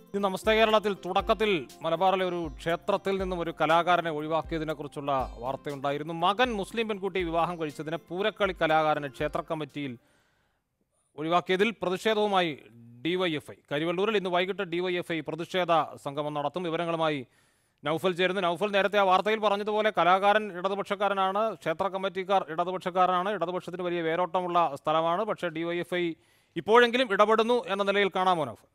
ഇത് നമസ്തേ കേരളത്തിൽ തുടക്കത്തിൽ മലബാറിലെ ഒരു ക്ഷേത്രത്തിൽ നിന്നും ഒരു കലാകാരനെ ഒഴിവാക്കിയതിനെ കുറിച്ചുള്ള വാർത്തയുണ്ടായിരുന്നു മകൻ മുസ്ലിം പെൺകുട്ടി വിവാഹം കഴിച്ചതിന് പൂരക്കളി കലാകാരനെ ക്ഷേത്ര കമ്മിറ്റിയിൽ ഒഴിവാക്കിയതിൽ പ്രതിഷേധവുമായി ഡിവൈഎഫ്ഐ കരിവള്ളൂരിൽ ഇന്ന് വൈകിട്ട് ഡിവൈഎഫ്ഐ പ്രതിഷേധ സംഗമം നടത്തും വിവരങ്ങളുമായി നൗഫൽ ചേരുന്നു നൗഫൽ നേരത്തെ ആ വാർത്തയിൽ പറഞ്ഞതുപോലെ കലാകാരൻ ഇടതുപക്ഷക്കാരനാണ് ക്ഷേത്ര കമ്മിറ്റിക്കാർ ഇടതുപക്ഷക്കാരനാണ് ഇടതുപക്ഷത്തിന് വലിയ വേരോട്ടമുള്ള സ്ഥലമാണ് പക്ഷേ ഡിവൈഎഫ്ഐ ഇപ്പോഴെങ്കിലും ഇടപെടുന്നു എന്ന നിലയിൽ കാണാമോ നൗഫൽ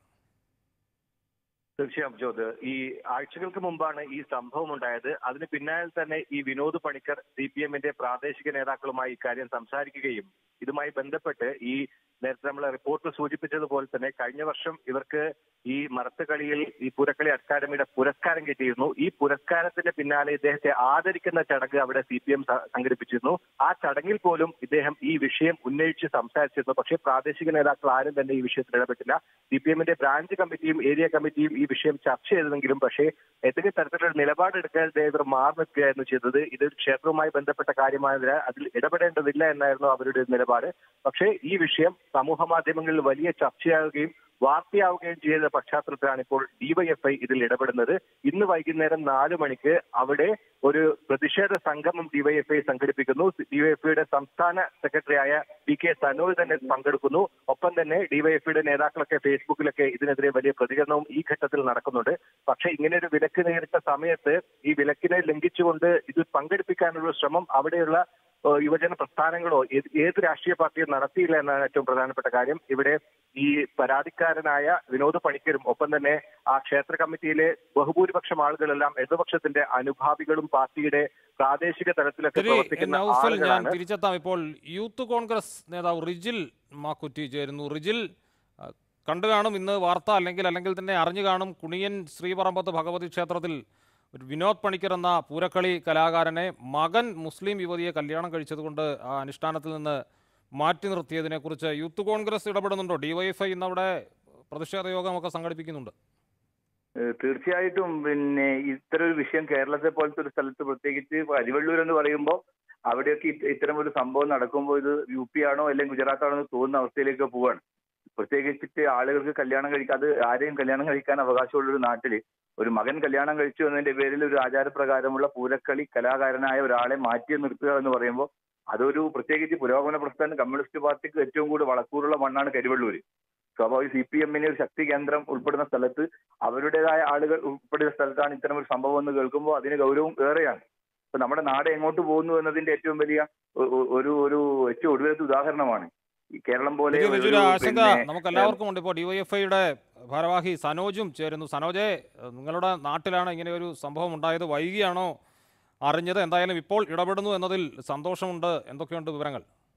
തീർച്ചയായും ജോത് ഈ ആഴ്ചകൾക്ക് മുമ്പാണ് ഈ സംഭവം ഉണ്ടായത് അതിന് പിന്നാലെ തന്നെ ഈ വിനോദ് പണിക്കർ സി പി എമ്മിന്റെ പ്രാദേശിക നേതാക്കളുമായി ഇക്കാര്യം സംസാരിക്കുകയും ഇതുമായി ബന്ധപ്പെട്ട് ഈ നേരത്തെ നമ്മൾ റിപ്പോർട്ടിൽ സൂചിപ്പിച്ചതുപോലെ തന്നെ കഴിഞ്ഞ വർഷം ഇവർക്ക് ഈ മറത്തുകളിയിൽ ഈ പുരക്കളി അക്കാദമിയുടെ പുരസ്കാരം കിട്ടിയിരുന്നു ഈ പുരസ്കാരത്തിന്റെ പിന്നാലെ ഇദ്ദേഹത്തെ ആദരിക്കുന്ന ചടങ്ങ് അവിടെ സി പി എം സംഘടിപ്പിച്ചിരുന്നു ആ ചടങ്ങിൽ പോലും ഇദ്ദേഹം ഈ വിഷയം ഉന്നയിച്ച് സംസാരിച്ചിരുന്നു പക്ഷേ പ്രാദേശിക നേതാക്കൾ ആരും തന്നെ ഈ വിഷയത്തിൽ ഇടപെട്ടില്ല സി പി എമ്മിന്റെ ബ്രാഞ്ച് കമ്മിറ്റിയും ഏരിയ കമ്മിറ്റിയും ഈ വിഷയം ചർച്ച ചെയ്തെങ്കിലും പക്ഷേ ഏതെങ്കിലും തരത്തിലുള്ള നിലപാടെടുക്കാതെ ഇവർ മാറി നിൽക്കുകയായിരുന്നു ചെയ്തത് ഇത് ക്ഷേത്രവുമായി ബന്ധപ്പെട്ട കാര്യമായതിനാൽ അതിൽ ഇടപെടേണ്ടതില്ല എന്നായിരുന്നു അവരുടെ നിലപാട് പക്ഷേ ഈ വിഷയം സമൂഹ മാധ്യമങ്ങളിൽ വലിയ ചർച്ചയാവുകയും വാർത്തയാവുകയും ചെയ്ത പശ്ചാത്തലത്തിലാണ് ഇപ്പോൾ ഡിവൈഎഫ്ഐ ഇതിൽ ഇടപെടുന്നത് ഇന്ന് വൈകുന്നേരം നാല് മണിക്ക് അവിടെ ഒരു പ്രതിഷേധ സംഗമം ഡിവൈഎഫ്ഐ സംഘടിപ്പിക്കുന്നു ഡിവൈഎഫ്ഐയുടെ സംസ്ഥാന സെക്രട്ടറിയായ പി കെ സനോജ് തന്നെ പങ്കെടുക്കുന്നു ഒപ്പം തന്നെ ഡിവൈഎഫ്ഐയുടെ നേതാക്കളൊക്കെ ഫേസ്ബുക്കിലൊക്കെ ഇതിനെതിരെ വലിയ പ്രതികരണവും ഈ ഘട്ടത്തിൽ നടക്കുന്നുണ്ട് പക്ഷേ ഇങ്ങനെ ഒരു വിലക്ക് നേരിട്ട സമയത്ത് ഈ വിലക്കിനെ ലംഘിച്ചുകൊണ്ട് ഇത് പങ്കെടുപ്പിക്കാനുള്ള ശ്രമം അവിടെയുള്ള ഏഹ് യുവജന പ്രസ്ഥാനങ്ങളോ ഏത് ഏത് രാഷ്ട്രീയ പാർട്ടിയും നടത്തിയില്ല എന്നാണ് ഏറ്റവും പ്രധാനപ്പെട്ട കാര്യം ഇവിടെ ഈ പരാതിക്കാരനായ വിനോദ് പണിക്കരും ഒപ്പം തന്നെ ആ ക്ഷേത്ര കമ്മിറ്റിയിലെ ബഹുഭൂരിപക്ഷം ആളുകളെല്ലാം ഇടതുപക്ഷത്തിന്റെ അനുഭാവികളും പാർട്ടിയുടെ പ്രാദേശിക തലത്തിലൊക്കെ ശരി പ്രവർത്തിക്കുന്ന നൗഫൽ ഞാൻ ആളുകളാണ് തിരിച്ചെത്താം ഇപ്പോൾ യൂത്ത് കോൺഗ്രസ് നേതാവ് റിജിൽ മാക്കുറ്റി ചേരുന്നു റിജിൽ ആ, കണ്ടു കാണും ഇന്ന് വാർത്ത അല്ലെങ്കിൽ അല്ലെങ്കിൽ തന്നെ അറിഞ്ഞു കാണും കുണിയൻ ശ്രീപറമ്പത്ത് ഭഗവതി ക്ഷേത്രത്തിൽ ഒരു വിനോദ് പണിക്കർ എന്ന പൂരക്കളി കലാകാരനെ മകൻ മുസ്ലിം യുവതിയെ കല്യാണം കഴിച്ചതുകൊണ്ട് ആ അനുഷ്ഠാനത്തിൽ നിന്ന് മാറ്റി നിർത്തിയതിനെക്കുറിച്ച് യൂത്ത് കോൺഗ്രസ് ഇടപെടുന്നുണ്ടോ ഡിവൈഎഫ്ഐ ഇന്ന് അവിടെ പ്രതിഷേധ യോഗമൊക്കെ സംഘടിപ്പിക്കുന്നുണ്ട് ഏഹ് തീർച്ചയായിട്ടും പിന്നെ ഇത്തരം ഒരു വിഷയം കേരളത്തെ പോലത്തെ ഒരു സ്ഥലത്ത് പ്രത്യേകിച്ച് ഇപ്പൊ അരിവള്ളൂർ എന്ന് പറയുമ്പോൾ അവിടെയൊക്കെ ഇത് ഇത്തരം ഒരു സംഭവം നടക്കുമ്പോൾ ഇത് യു പി ആണോ അല്ലെങ്കിൽ ഗുജറാത്ത് ആണോ എന്ന് തോന്നുന്ന അവസ്ഥയിലേക്ക് പോവാണ് പ്രത്യേകിച്ചിട്ട് ആളുകൾക്ക് കല്യാണം കഴിക്കാൻ അത് ആരെയും കല്യാണം കഴിക്കാൻ അവകാശമുള്ള ഒരു നാട്ടില് ഒരു മകൻ കല്യാണം കഴിച്ചു എന്നതിന്റെ പേരിൽ ഒരു ആചാരപ്രകാരമുള്ള പൂരക്കളി കലാകാരനായ ഒരാളെ മാറ്റി നിർത്തുക എന്ന് പറയുമ്പോൾ അതൊരു പ്രത്യേകിച്ച് പുരോഗമന പ്രസ്ഥാനം കമ്മ്യൂണിസ്റ്റ് പാർട്ടിക്ക് ഏറ്റവും കൂടുതൽ വളക്കൂറുള്ള മണ്ണാണ് കരിവള്ളൂര് സ്വാഭാവിക സി പി എമ്മിന് ഒരു ശക്തി കേന്ദ്രം ഉൾപ്പെടുന്ന സ്ഥലത്ത് അവരുടേതായ ആളുകൾ ഉൾപ്പെടുന്ന സ്ഥലത്താണ് ഇത്തരം ഒരു സംഭവം എന്ന് കേൾക്കുമ്പോൾ അതിന് ഗൗരവം ഏറെയാണ് ഇപ്പൊ നമ്മുടെ നാട് എങ്ങോട്ട് പോകുന്നു എന്നതിന്റെ ഏറ്റവും വലിയ ഒ- ഒ- ഒരു ഒരു ഏറ്റവും ഒടുവിലത്തെ ഉദാഹരണമാണ് ഈ കേരളം പോലെ വലിയ ഒരു വലിയൊരു ആശങ്ക പിന്നെ, നമുക്ക് എല്ലാവർക്കും ഉണ്ട് ഇപ്പോൾ ഡിവൈഎഫ്ഐയുടെ ഭാരവാഹി സനോജും ചേരുന്നു സനോജെ നിങ്ങളുടെ നാട്ടിലാണ് ഇങ്ങനെ ഒരു സംഭവം ഉണ്ടായത് വൈകിയാണോ അറിഞ്ഞത് എന്തായാലും ഇപ്പോൾ ഇടപെടുന്നു എന്നതിൽ സന്തോഷമുണ്ട് എന്തൊക്കെയുണ്ട് വിവരങ്ങൾ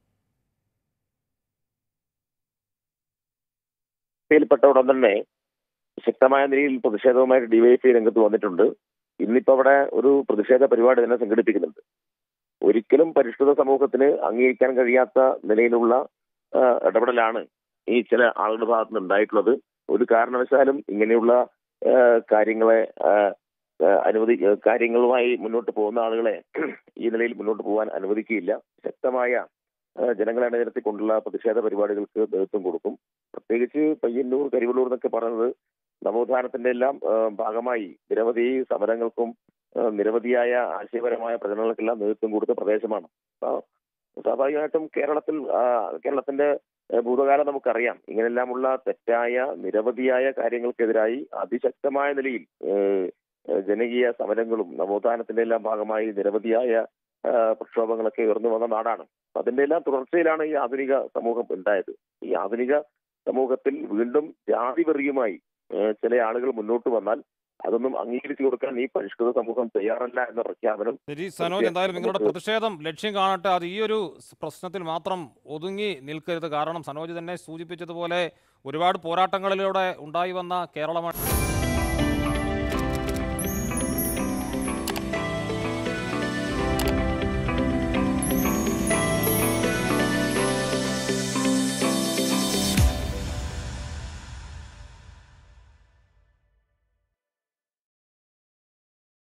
യിൽപ്പെട്ട ഉടൻ തന്നെ ശക്തമായ നിലയിൽ പ്രതിഷേധവുമായിട്ട് ഡിവൈഎഫ്ഐ രംഗത്ത് വന്നിട്ടുണ്ട് ഇന്നിപ്പോ അവിടെ ഒരു പ്രതിഷേധ പരിപാടി തന്നെ സംഘടിപ്പിക്കുന്നുണ്ട് ഒരിക്കലും പരിഷ്കൃത സമൂഹത്തിന് അംഗീകരിക്കാൻ കഴിയാത്ത നിലയിലുള്ള ആ, ഇടപെടലാണ് ഈ ചില ആളുകളുടെ ഭാഗത്ത് നിന്ന് ഉണ്ടായിട്ടുള്ളത് ഒരു കാരണവശാലും ഇങ്ങനെയുള്ള ആ, കാര്യങ്ങളെ ആ, ആ, അനുവദി ആ, കാര്യങ്ങളുമായി മുന്നോട്ട് പോകുന്ന ആളുകളെ ഈ നിലയിൽ മുന്നോട്ട് പോകാൻ അനുവദിക്കുകയില്ല ശക്തമായ ആ, ജനങ്ങളെ അണിനിരത്തിക്കൊണ്ടുള്ള പ്രതിഷേധ പരിപാടികൾക്ക് നേതൃത്വം കൊടുക്കും പ്രത്യേകിച്ച് പയ്യന്നൂർ കരിവള്ളൂർ എന്നൊക്കെ പറയുന്നത് നവോത്ഥാനത്തിന്റെ എല്ലാം ആ, ഭാഗമായി നിരവധി സമരങ്ങൾക്കും ആ, നിരവധിയായ ആശയപരമായ പ്രചരണങ്ങൾക്കെല്ലാം നേതൃത്വം കൊടുത്ത പ്രദേശമാണ് അപ്പൊ സ്വാഭാവികമായിട്ടും കേരളത്തിൽ ആ, കേരളത്തിന്റെ ആ, ഭൂതകാലം നമുക്കറിയാം ഇങ്ങനെല്ലാമുള്ള തെറ്റായ നിരവധിയായ കാര്യങ്ങൾക്കെതിരായി അതിശക്തമായ നിലയിൽ ഏ, ഏ, ജനകീയ സമരങ്ങളും നവോത്ഥാനത്തിന്റെ എല്ലാം ഭാഗമായി നിരവധിയായ ആ, പ്രക്ഷോഭങ്ങളൊക്കെ ഉയർന്നു വന്ന നാടാണ് അപ്പൊ അതിന്റെ എല്ലാം തുടർച്ചയിലാണ് ഈ ആധുനിക സമൂഹം ഉണ്ടായത് ഈ ആധുനിക സമൂഹത്തിൽ വീണ്ടും ജാതി വെറിയുമായി ഏഹ് ചില ആളുകൾ മുന്നോട്ട് വന്നാൽ അതൊന്നും അംഗീകരിച്ചു കൊടുക്കാൻ ഈ പരിഷ്കൃത സമൂഹം തയ്യാറല്ല എന്ന പ്രഖ്യാപനം ശരി സനോജ് എന്തായാലും നിങ്ങളുടെ നമുക്ക് പ്രതിഷേധം ലക്ഷ്യം കാണട്ടെ അത് ഈ ഒരു സ് പ്രശ്നത്തിൽ മാത്രം ഒതുങ്ങി നിൽക്കരുത് കാരണം സനോജ് തന്നെ സൂചിപ്പിച്ചതുപോലെ ഒരുപാട് പോരാട്ടങ്ങളിലൂടെ ഉണ്ടായി വന്ന കേരളമാണ്